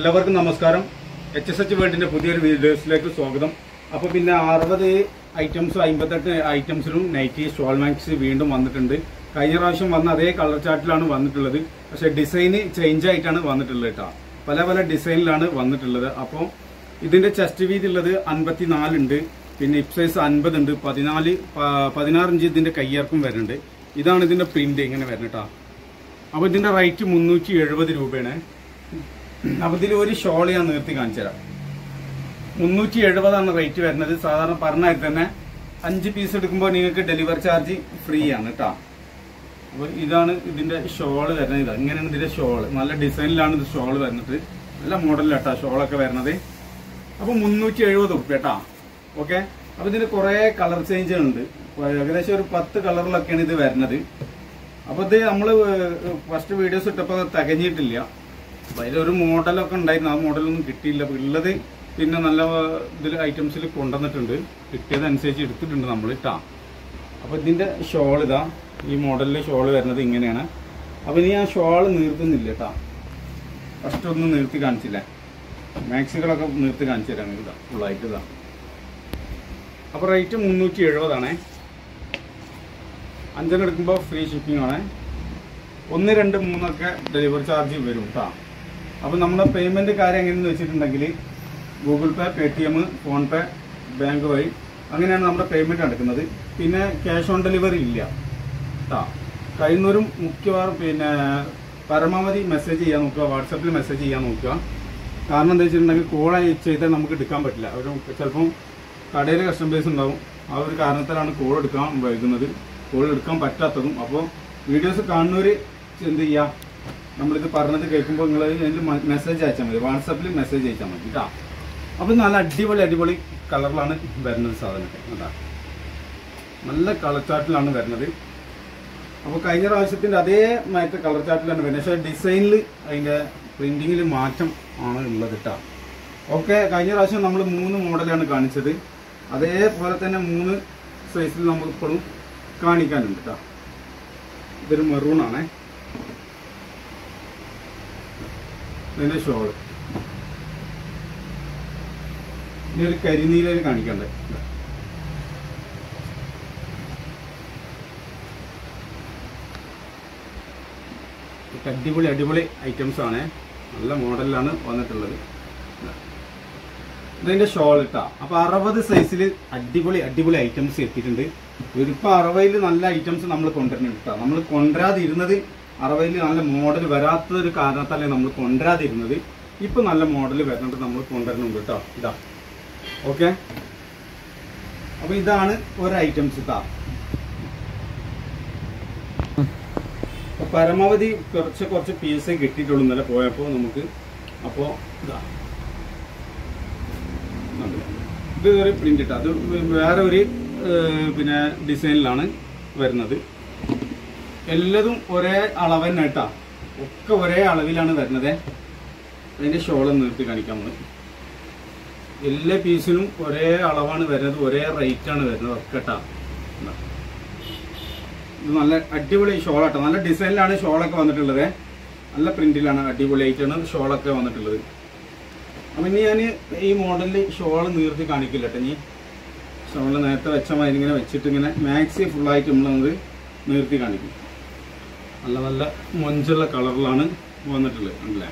എല്ലാവർക്കും നമസ്കാരം H S H വേൾഡിന്റെ പുതിയൊരു വീഡിയോസിലേക്ക് സ്വാഗതം അപ്പോൾ പിന്നെ അറുപത് ഐറ്റംസും അമ്പത്തെട്ട് ഐറ്റംസിലും നൈറ്റി സ്റ്റോൾ മാക്സ് വീണ്ടും വന്നിട്ടുണ്ട് കഴിഞ്ഞ പ്രാവശ്യം വന്ന അതേ കളർ ചാർട്ടിലാണ് വന്നിട്ടുള്ളത് പക്ഷേ ഡിസൈന് ചേഞ്ച് ആയിട്ടാണ് വന്നിട്ടുള്ളത് കേട്ടോ പല പല ഡിസൈനിലാണ് വന്നിട്ടുള്ളത് അപ്പോൾ ഇതിന്റെ ചെസ്റ്റ് വീതി ഉള്ളത് അൻപത്തിനാലുണ്ട് പിന്നെ ഇപ് സൈസ് അൻപത് ഉണ്ട് പതിനാല് പ- പതിനാറ് ഇഞ്ച് ഇതിന്റെ കയ്യിറക്കും വരുന്നുണ്ട് ഇതാണ് ഇതിന്റെ പ്രിന്റ് ഇങ്ങനെ വരുന്നത് കേട്ടോ അപ്പോൾ ഇതിന്റെ റേറ്റ് മുന്നൂറ്റി എഴുപത് രൂപയാണ് അപ്പൊ ഇതിൽ ഒരു ഷോൾ ഞാൻ നിർത്തി കാണിച്ചു തരാം മുന്നൂറ്റി എഴുപതാണ് റേറ്റ് വരുന്നത് സാധാരണ പറഞ്ഞാൽ തന്നെ അഞ്ച് പീസ് എടുക്കുമ്പോൾ നിങ്ങൾക്ക് ഡെലിവറി ചാർജ് ഫ്രീ ആണ് കേട്ടോ അപ്പൊ ഇതാണ് ഇതിന്റെ ഷോള് വരുന്നത് ഇതാ ഇങ്ങനെയാണ് ഇതിന്റെ ഷോള് നല്ല ഡിസൈനിലാണ് ഇത് ഷോള് വരുന്നത് നല്ല മോഡലിലാട്ടാ ഷോളൊക്കെ വരുന്നത് അപ്പൊ മുന്നൂറ്റി എഴുപത് ഉറുപ്പ്യ കേട്ടാ ഓക്കെ അപ്പൊ ഇതിന് കുറെ കളർ ചേഞ്ച് ഉണ്ട് ഏകദേശം ഒരു പത്ത് കളറിലൊക്കെയാണ് ഇത് വരുന്നത് അപ്പൊ ഇത് നമ്മള് ഫസ്റ്റ് വീഡിയോസ് ഇട്ടപ്പോ തികഞ്ഞിട്ടില്ല അപ്പൊ അതിലൊരു മോഡലൊക്കെ ഉണ്ടായിരുന്നു ആ മോഡലൊന്നും കിട്ടിയില്ല അപ്പൊ ഉള്ളത് പിന്നെ നല്ല ഇതിൽ ഐറ്റംസിൽ കൊണ്ടുവന്നിട്ടുണ്ട് കിട്ടിയതനുസരിച്ച് എടുത്തിട്ടുണ്ട് നമ്മൾ ഇട്ടാ അപ്പൊ ഇതിന്റെ ഷോൾ ഇതാ ഈ മോഡലിലെ ഷോൾ വരുന്നത് ഇങ്ങനെയാണ് അപ്പൊ ഇനി ആ ഷോൾ നീർത്തുന്നില്ല കേട്ടാ ഫസ്റ്റ് ഒന്ന് നിർത്തി കാണിച്ചില്ലേ മാക്സികളൊക്കെ നിർത്തി കാണിച്ചു തരാം ഇതാ ഫുള്ളായിട്ട് ഇതാ അപ്പൊ റേറ്റ് മുന്നൂറ്റി എഴുപതാണേ അഞ്ചെണ്ണം എടുക്കുമ്പോൾ ഫ്രീ ഷിപ്പിംഗ് ആണ് ഒന്ന് രണ്ട് മൂന്നൊക്കെ ഡെലിവറി ചാർജ് വരും കേട്ടോ അപ്പം നമ്മുടെ പേയ്മെന്റ് കാര്യം എങ്ങനെയെന്ന് വെച്ചിട്ടുണ്ടെങ്കിൽ Google pay Paytm PhonePe bank വഴി അങ്ങനെയാണ് നമ്മുടെ പേയ്മെന്റ് നടക്കുന്നത് പിന്നെ ക്യാഷ് ഓൺ ഡെലിവറി ഇല്ല കേട്ടോ കഴിയുന്നവരും മിക്കവാറും പിന്നെ പരമാവധി മെസ്സേജ് ചെയ്യാൻ നോക്കുക വാട്സപ്പിൽ മെസ്സേജ് ചെയ്യാൻ നോക്കുക കാരണം എന്താ വെച്ചിട്ടുണ്ടെങ്കിൽ കോൾ ചെയ്താൽ നമുക്ക് എടുക്കാൻ പറ്റില്ല ഒരു ചിലപ്പം കടയിൽ കസ്റ്റമേഴ്സ് ഉണ്ടാവും ആ ഒരു കാരണത്താലാണ് കോൾ എടുക്കാൻ വൈകുന്നത് കോൾ എടുക്കാൻ പറ്റാത്തതും അപ്പോൾ വീഡിയോസ് കാണുന്നവർ എന്ത് ചെയ്യുക നമ്മളിത് പറഞ്ഞത് കേൾക്കുമ്പോൾ നിങ്ങൾ അതിൽ മെസ്സേജ് അയച്ചാൽ മതി വാട്സപ്പിൽ മെസ്സേജ് അയച്ചാൽ മതി കേട്ടോ അപ്പോൾ നല്ല അടിപൊളി അടിപൊളി കളറിലാണ് വരുന്നത് സാധനമൊക്കെ കേട്ടോ നല്ല കളർ ചാർട്ടിലാണ് വരുന്നത് അപ്പോൾ കഴിഞ്ഞ പ്രാവശ്യത്തിന്റെ അതേ മയത്തെ കളർ ചാർട്ടിലാണ് വരുന്നത് പക്ഷേ ഡിസൈനിൽ അതിന്റെ പ്രിന്റിങ്ങിൽ മാറ്റം ആണ് ഉള്ളത് കേട്ടോ ഓക്കെ കഴിഞ്ഞ പ്രാവശ്യം നമ്മൾ മൂന്ന് മോഡലാണ് കാണിച്ചത് അതേപോലെ തന്നെ മൂന്ന് സൈസിൽ നമുക്ക് ഇപ്പോഴും കാണിക്കാനുണ്ട് കേട്ടോ ഇതൊരു മെറൂൺ ആണേ ഇതിന്റെ ഷോള് ഇനി ഒരു കരിനീലയിൽ കാണിക്കണ്ടേ ഇതൊക്കെ അടിപൊളി അടിപൊളി ഐറ്റംസ് ആണ് നല്ല മോഡലിലാണ് വന്നിട്ടുള്ളത് ഇതിന്റെ ഷോൾ ഇട്ടാ അപ്പൊ അറുപത് സൈസിൽ അടിപൊളി അടിപൊളി ഐറ്റംസ് എത്തിയിട്ടുണ്ട് ഇപ്പൊ അറുപതിൽ നല്ല ഐറ്റംസ് നമ്മൾ കൊണ്ടുവരുന്നുണ്ട് കേട്ടോ നമ്മൾ കൊണ്ടുവരാതിരുന്നത് അറുപതിൽ നല്ല മോഡൽ വരാത്തൊരു കാരണത്താലേ നമ്മൾ കൊണ്ടുവരാതിരുന്നത് ഇപ്പൊ നല്ല മോഡൽ വരുന്നുണ്ട് നമ്മൾ കൊണ്ടുവരുന്നുണ്ട് കേട്ടോ ഇതാ ഓക്കെ അപ്പൊ ഇതാണ് ഒരു ഐറ്റംസ് ഇതാ അപ്പൊ പരമാവധി കുറച്ച് കുറച്ച് പീസേ കിട്ടിയിട്ടുള്ളൂ ഇന്നലെ പോയപ്പോൾ നമുക്ക് അപ്പോൾ ഇതാ ഉണ്ട്. ഇത് ഒരു പ്രിന്റ് ഇട്ട അത് വേറെ ഒരു ഏഹ്, പിന്നെ ഡിസൈനിലാണ് വരുന്നത് എല്ലാതും ഒരേ അളവ് തന്നെ കേട്ടാ ഒക്കെ ഒരേ അളവിലാണ് വരുന്നത് അതിന്റെ ഷോൾ നിർത്തി കാണിക്കാം നമ്മള് എല്ലാ പീസിനും ഒരേ അളവാണ് വരുന്നത് ഒരേ റേറ്റ് ആണ് വരുന്നത് ഒക്കെ കേട്ടാ ഇതാ. ഇത് നല്ല അടിപൊളി ഷോളാട്ടോ നല്ല ഡിസൈനിലാണ് ഷോളൊക്കെ വന്നിട്ടുള്ളത് നല്ല പ്രിന്റിലാണ് അടിപൊളിയായിട്ടാണ് ഷോളൊക്കെ വന്നിട്ടുള്ളത് അപ്പൊ ഇനി ഞാൻ ഈ മോഡലിൽ ഷോള് നീർത്തി കാണിക്കില്ല കേട്ടോ ഇനി ഷോള് നേരത്തെ വെച്ച മാതിരി ഇങ്ങനെ വെച്ചിട്ട് ഇങ്ങനെ മാക്സി ഫുള്ളായിട്ട് നമ്മൾ നമുക്ക് നീർത്തി കാണിക്കും നല്ല നല്ല മൊഞ്ചുള്ള കളറിലാണ് വന്നിട്ടുള്ളത് അല്ലേ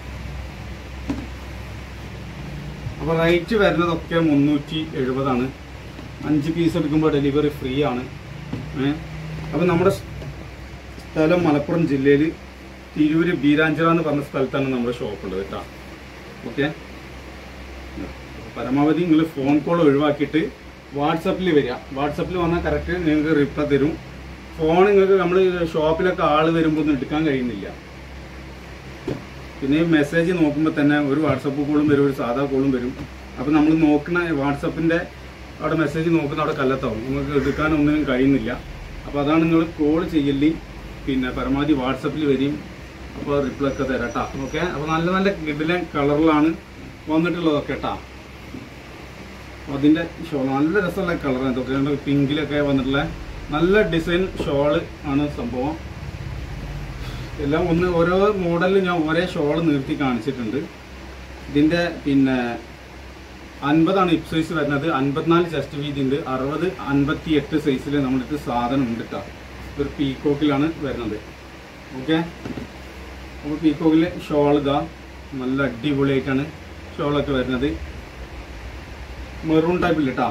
അപ്പൊ റേറ്റ് വരുന്നതൊക്കെ മുന്നൂറ്റി എഴുപതാണ് അഞ്ച് പീസ് എടുക്കുമ്പോൾ ഡെലിവറി ഫ്രീ ആണ് ഏഹ് അപ്പൊ നമ്മുടെ സ്ഥലം മലപ്പുറം ജില്ലയിൽ തിരൂര് ബീരാഞ്ചിറ എന്ന് പറഞ്ഞ സ്ഥലത്താണ് നമ്മുടെ ഷോപ്പ് ഉള്ളത് കേട്ടോ ഓക്കെ പരമാവധി നിങ്ങൾ ഫോൺ കോൾ ഒഴിവാക്കിയിട്ട് വാട്സപ്പിൽ വരിക വാട്സപ്പിൽ വന്നാൽ കറക്റ്റ് നിങ്ങൾക്ക് റിപ്ലൈ തരും ഫോൺ നിങ്ങൾക്ക് നമ്മൾ ഷോപ്പിലൊക്കെ ആള് വരുമ്പോൾ ഒന്നും എടുക്കാൻ കഴിയുന്നില്ല പിന്നെ മെസ്സേജ് നോക്കുമ്പോൾ തന്നെ ഒരു വാട്സപ്പ് കോളും വരും ഒരു സാധാ കോളും വരും അപ്പം നമ്മൾ നോക്കുന്ന വാട്സപ്പിൻ്റെ അവിടെ മെസ്സേജ് നോക്കുന്ന അവിടെ കല്ലത്താവും നമുക്ക് എടുക്കാനൊന്നിനും കഴിയുന്നില്ല അപ്പോൾ അതാണ് നിങ്ങൾ കോൾ ചെയ്യല്ലേ പിന്നെ പരമാവധി വാട്സപ്പിൽ വരും അപ്പോൾ റിപ്ലൈ ഒക്കെ തരാം കേട്ടോ ഓക്കെ അപ്പോൾ നല്ല നല്ല കിഡിലെ കളറിലാണ് വന്നിട്ടുള്ളതൊക്കെ കേട്ടോ അതിൻ്റെ ഷോൾ നല്ല രസമുള്ള കളറാണ് ഇതൊക്കെ പിങ്കിലൊക്കെ വന്നിട്ടുള്ള നല്ല ഡിസൈൻ ഷോള് ആണ് സംഭവം എല്ലാം ഒന്ന് ഓരോ മോഡലിൽ ഞാൻ ഒരേ ഷോൾ നിർത്തി കാണിച്ചിട്ടുണ്ട് ഇതിന്റെ പിന്നെ അൻപതാണ് ഹിപ്പ് സൈസ് വരുന്നത് അൻപത്തിനാല് ചെസ്റ്റ് വീതി ഉണ്ട് അറുപത് അൻപത്തി എട്ട് സൈസിൽ നമ്മളിത് സാധനം ഉണ്ട് കേട്ടോ ഇതൊരു പീക്കോക്കിലാണ് വരുന്നത് ഓക്കെ അപ്പോൾ പീക്കോക്കിലെ ഷോൾ ഇതാ നല്ല അടിപൊളിയായിട്ടാണ് ഷോളൊക്കെ വരുന്നത് മെറൂൺ ടൈപ്പിൽ കേട്ടോ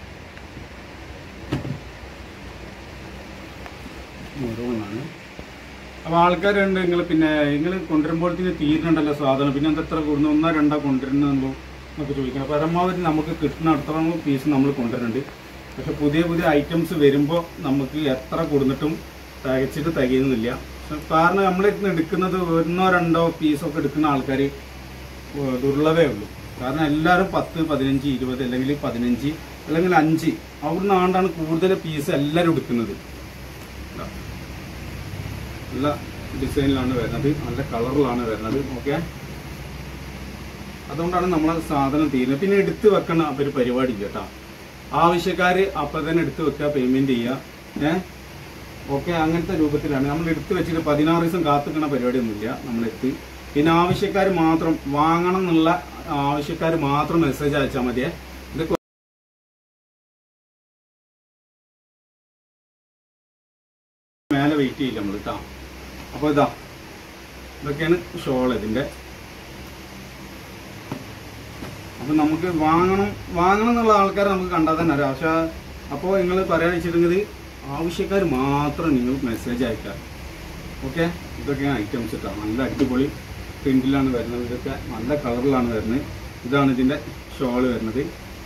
മെറൂൺ ആണ് അപ്പോൾ ആൾക്കാരുണ്ട് നിങ്ങൾ പിന്നെ നിങ്ങൾ കൊണ്ടുവരുമ്പോഴത്തേന് തീരുന്നുണ്ടല്ലോ സാധനം പിന്നെ എന്താ എത്ര കൂടുന്നു ഒന്നോ രണ്ടോ കൊണ്ടുവരുന്നുള്ളൂ എന്നൊക്കെ ചോദിക്കണം പരമാവധി നമുക്ക് കിട്ടുന്ന അടുത്തോളം പീസ് നമ്മൾ കൊണ്ടുവരുന്നുണ്ട് പക്ഷെ പുതിയ പുതിയ ഐറ്റംസ് വരുമ്പോൾ നമുക്ക് എത്ര കൊടുത്തിട്ടും തികച്ചിട്ട് തികയുന്നില്ല പക്ഷെ കാരണം നമ്മളിന്ന് എടുക്കുന്നത് ഒന്നോ രണ്ടോ പീസൊക്കെ എടുക്കുന്ന ആൾക്കാർ ദുർലഭേ ഉള്ളൂ കാരണം എല്ലാവരും പത്ത് പതിനഞ്ച് ഇരുപത് അല്ലെങ്കിൽ പതിനഞ്ച് അല്ലെങ്കിൽ അഞ്ച് അവിടുന്ന് ആണ്ടാണ് കൂടുതൽ പീസ് എല്ലാവരും എടുക്കുന്നത് ഇതാ. നല്ല ഡിസൈനിലാണ് വരുന്നത് നല്ല കളറിലാണ് വരുന്നത് ഓക്കെ അതുകൊണ്ടാണ് നമ്മളെ സാധനം തീരുന്നത് പിന്നെ എടുത്ത് വെക്കണ ഒരു പരിപാടി ഇല്ല കേട്ടോ ആവശ്യക്കാർ അപ്പം തന്നെ എടുത്ത് വെക്കുക പേയ്മെന്റ് ചെയ്യുക ഏഹ് ഓക്കെ അങ്ങനത്തെ രൂപത്തിലാണ് നമ്മൾ എടുത്ത് വെച്ചിട്ട് പതിനാറ് ദിവസം കാത്തുക്കണ പരിപാടിയൊന്നുമില്ല നമ്മളെടുത്ത് പിന്നെ ആവശ്യക്കാർ മാത്രം വാങ്ങണം എന്നുള്ള ആവശ്യക്കാർ മാത്രം മെസ്സേജ് അയച്ചാൽ മതിയേ ഇത് കൊ- മേലെ വെയിറ്റ് ചെയ്യില്ല നമ്മൾ കേട്ടോ അപ്പോൾ ഇതാ ഇതൊക്കെയാണ് ഷോൾ ഇതിന്റെ അപ്പൊ നമുക്ക് വാങ്ങണം വാങ്ങണം എന്നുള്ള ആൾക്കാരെ നമുക്ക് കണ്ടാൽ തന്നെ അറിയാം പക്ഷെ അപ്പോൾ നിങ്ങൾ പറയാൻ വെച്ചിട്ടുണ്ടെങ്കിൽ ആവശ്യക്കാർ മാത്രം നിങ്ങൾ മെസ്സേജ് അയക്കുക ഓക്കെ ഇതൊക്കെയാണ് ഐറ്റംസ് ഇട്ടാ നല്ല അടിപൊളി പ്രിന്റിലാണ് വരുന്നത് ഇതൊക്കെ നല്ല കളറിലാണ് വരുന്നത് ഇതാണ് ഇതിന്റെ ഷോള് വരുന്നത്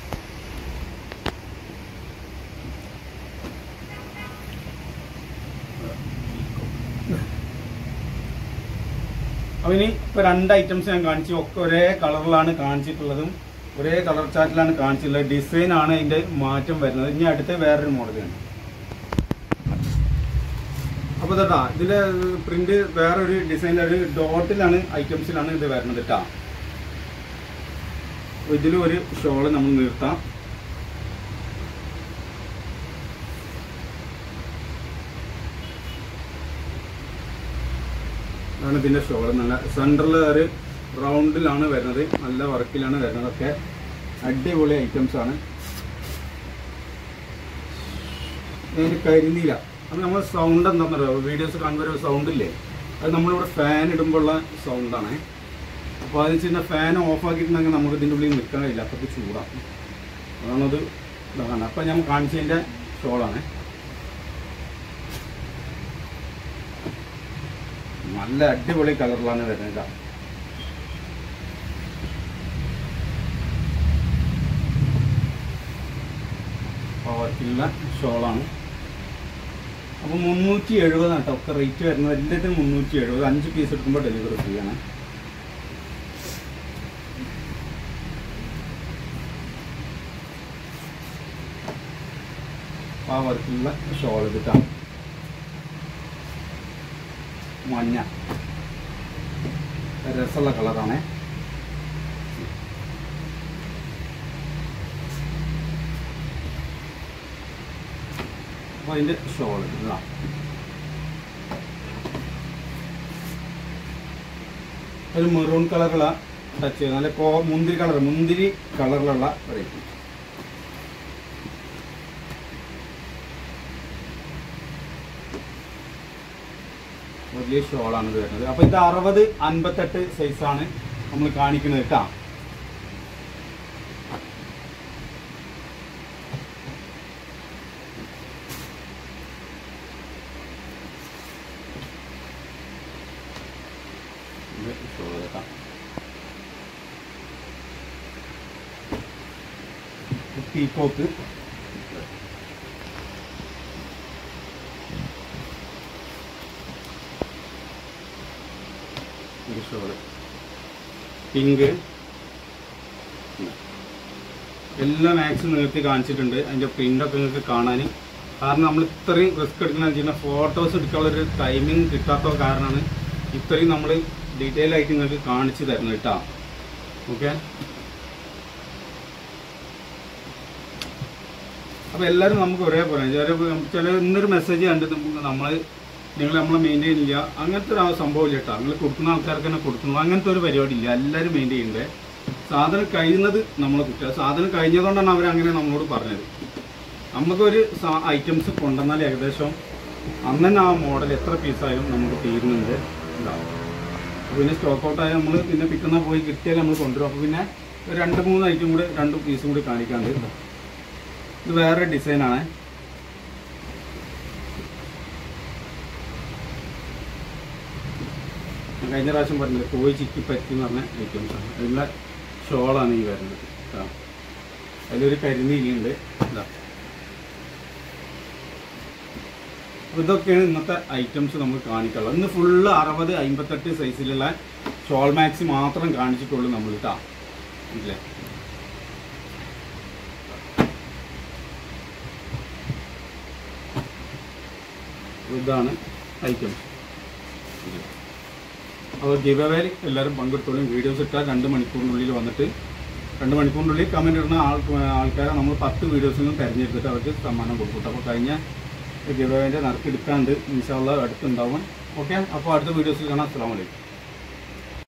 അപ്പൊ ഇനി ഇപ്പൊ രണ്ട് ഐറ്റംസ് ഞാൻ കാണിച്ചു ഒക്കെ ഒരേ കളറിലാണ് കാണിച്ചിട്ടുള്ളതും ഒരേ കളർ ചാർട്ടിലാണ് കാണിച്ചിട്ടുള്ളത് ഡിസൈൻ ആണ് അതിന്റെ മാറ്റം വരുന്നത് ഇനി അടുത്ത വേറൊരു മോഡലാണ് അപ്പൊ ഇതാ ഇതിന്റെ പ്രിന്റ് വേറൊരു ഡിസൈനിൽ ഒരു ഡോട്ടിലാണ് ഐറ്റംസിലാണ് ഇത് വരുന്നത് കേട്ടാ ഇതിലും ഒരു ഷോള് നമ്മൾ നിർത്താം അതാണ് ഇതിന്റെ ഷോള് നല്ല സെൻട്രൽ ഒരു റൗണ്ടിലാണ് വരുന്നത് നല്ല വർക്കിലാണ് വരുന്നത് ഒക്കെ അടിപൊളി ഐറ്റംസ് ആണ് ഒരു കരിനീല അത് നമ്മൾ സൗണ്ട് എന്താണെന്ന് പറയുക വീഡിയോസ് കാണുമ്പോൾ ഒരു സൗണ്ട് ഇല്ലേ അത് നമ്മളിവിടെ ഫാൻ ഇടുമ്പോഴുള്ള സൗണ്ടാണ് അപ്പോൾ അത് വെച്ചാൽ ഫാൻ ഓഫ് ആക്കിയിട്ടുണ്ടെങ്കിൽ നമുക്ക് ഇതിൻ്റെ ഉള്ളിൽ നിൽക്കാൻ കഴിയില്ല അത്രയ്ക്ക് ചൂടാണ് അതാണത് ഇതാണ് അപ്പം ഞാൻ കാണിച്ചതിൻ്റെ ഷോളാണ് നല്ല അടിപൊളി കളറിലാണ് വരുന്നത് ഇതാ പവർക്കുള്ള ഷോളാണ് അപ്പോൾ മുന്നൂറ്റി എഴുപതാണ് കേട്ടോ ഒക്കെ റേറ്റ് വരുന്നത് എല്ലാത്തിനും മുന്നൂറ്റി എഴുപത് അഞ്ച് പീസ് എടുക്കുമ്പോൾ ഡെലിവറി ഫ്രീ ആണ് ആ വർക്കുള്ള ഷോൾ കിട്ടാം മഞ്ഞ രസമുള്ള കളറാണ് അപ്പോൾ അതിൻ്റെ ഷോൾ ഇതാ ഒരു മെറൂൺ കളറുള്ള ടച്ച് ചെയ്ത് നല്ല കോ മുന്തിരി കളർ മുന്തിരി കളറിലുള്ള വെറൈറ്റി വലിയ ഷോളാണ് ഇത് വരുന്നത് അപ്പോൾ ഇത് അറുപത് അൻപത്തെട്ട് സൈസാണ് നമ്മൾ കാണിക്കുന്നത് കേട്ടോ ഇത് ഷോൾ കേട്ടോ പീക്കോക്ക് ഒരു ഷോള് പിങ്ക് എല്ലാ മാക്സും നിർത്തി കാണിച്ചിട്ടുണ്ട് അതിൻ്റെ പ്രിൻ്റൊക്കെ നിങ്ങൾക്ക് കാണാൻ കാരണം നമ്മൾ ഇത്രയും റിസ്ക് എടുക്കുന്ന വെച്ചാൽ ഫോട്ടോസ് എടുക്കാനുള്ള ഒരു ടൈമിംഗ് കിട്ടാത്ത കാരണമാണ് ഇത്രയും നമ്മൾ ഡീറ്റെയിൽ ആയിട്ട് നിങ്ങൾക്ക് കാണിച്ചു തരുന്നത് കേട്ടോ ഓക്കെ അപ്പോൾ എല്ലാവരും നമുക്ക് ഒരേപോലെ ചില ചില ഇന്നൊരു മെസ്സേജ് കണ്ടിട്ട് നമ്മൾ നിങ്ങൾ നമ്മളെ മെയിൻറ്റെയിൻ ഇല്ല അങ്ങനത്തെ ഒരു സംഭവം ഇല്ല കേട്ടോ നിങ്ങൾ കൊടുക്കുന്ന ആൾക്കാർക്ക് തന്നെ കൊടുക്കുന്നു അങ്ങനത്തെ ഒരു പരിപാടി ഇല്ല എല്ലാവരും മെയിൻറ്റെയിൻ ചെയ്യണ്ടേ സാധനം കഴിയുന്നത് നമ്മളെ കുറ്റം സാധനം കഴിഞ്ഞതുകൊണ്ടാണ് അവർ അങ്ങനെ നമ്മളോട് പറഞ്ഞത് നമുക്കൊരു ഐറ്റംസ് കൊണ്ടുവന്നാൽ ഏകദേശം അന്ന് തന്നെ ആ മോഡൽ എത്ര പീസായാലും നമുക്ക് തീരുന്നുണ്ട് ഉണ്ടാവും അപ്പോൾ പിന്നെ സ്റ്റോക്ക് ഔട്ട് ആയാൽ നമ്മൾ പിന്നെ പിക്കുന്ന പോയി കിട്ടിയാൽ നമ്മൾ കൊണ്ടുവരും അപ്പോൾ പിന്നെ ഒരു രണ്ട് മൂന്ന് ഐറ്റം കൂടി രണ്ട് പീസും കൂടി കാണിക്കാണ്ട് ഇത് വേറെ ഡിസൈനാണ് ഞാൻ കഴിഞ്ഞ പ്രാവശ്യം പറഞ്ഞില്ല കോഴി ചിക്കി പറ്റി എന്ന് പറഞ്ഞ ഐറ്റംസ് ആണ് അതിനുള്ള ഷോളാണ് ഈ വരുന്നത് കേട്ടോ അതിലൊരു കരിനീലിയുണ്ട് ഇതാ അപ്പോൾ ഇതൊക്കെയാണ് ഇന്നത്തെ ഐറ്റംസ് നമ്മൾ കാണിക്കാനുള്ളത് ഇന്ന് ഫുള്ള് അറുപത് അമ്പത്തെട്ട് സൈസിലുള്ള ഷോൾ മാക്സ് മാത്രം കാണിച്ചിട്ടുള്ളൂ നമ്മൾ കേട്ടോ ഇല്ലേ ഇതാണ് ഐറ്റംസ് അപ്പോൾ ഗിവ് അവേ എല്ലാവരും പങ്കെടുത്തോളും വീഡിയോസ് ഇട്ടാൽ രണ്ട് മണിക്കൂറിനുള്ളിൽ വന്നിട്ട് രണ്ട് മണിക്കൂറിനുള്ളിൽ കമൻറ്റ് ഇടുന്ന ആൾ ആൾക്കാരെ നമ്മൾ പത്ത് വീഡിയോസിൽ നിന്ന് തിരഞ്ഞെടുത്തിട്ട് അവർക്ക് സമ്മാനം കൊടുക്കും അപ്പോൾ കഴിഞ്ഞ ഗിവ് അവേൻ്റെ നറുക്കെടുക്കാണ്ട് ഇൻഷാള്ള അടുത്തുണ്ടാവും ഓക്കെ അപ്പോൾ അടുത്ത വീഡിയോസിൽ കാണാം അസ്സാം വലൈക്കും